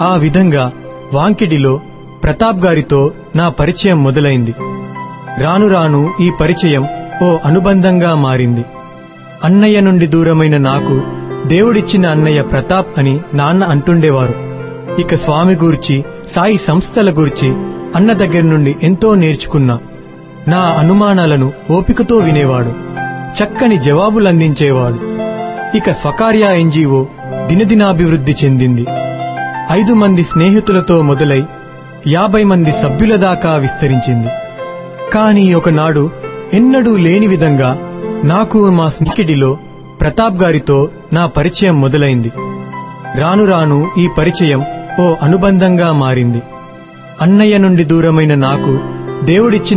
ఆ విధంగా వాంకిడిలో ప్రతాప్ గారితో నా పరిచయం మొదలైంది రాను రాను ఈ పరిచయం ఓ అనుబంధంగా మారింది అన్నయ్య నుండి దూరమైన నాకు దేవుడిచ్చిన అన్నయ్య ప్రతాప్ అని నాన్న అంటుండేవారు ఇక స్వామి గూర్చి సాయి సంస్థల గూర్చి అన్న దగ్గర నుండి ఎంతో నేర్చుకున్నా నా అనుమానాలను ఓపికతో వినేవాడు చక్కని జవాబులందించేవాడు ఇక స్వకార్య ఎన్జీఓ దినదినాభివృద్ధి చెందింది ఐదు మంది స్నేహితులతో మొదలై యాభై మంది సభ్యుల దాకా విస్తరించింది కాని ఒకనాడు ఎన్నడూ లేని విధంగా నాకు మా స్నేహిడిలో ప్రతాప్ గారితో నా పరిచయం మొదలైంది రాను రాను ఈ పరిచయం ఓ అనుబంధంగా మారింది అన్నయ్య నుండి దూరమైన నాకు దేవుడిచ్చిన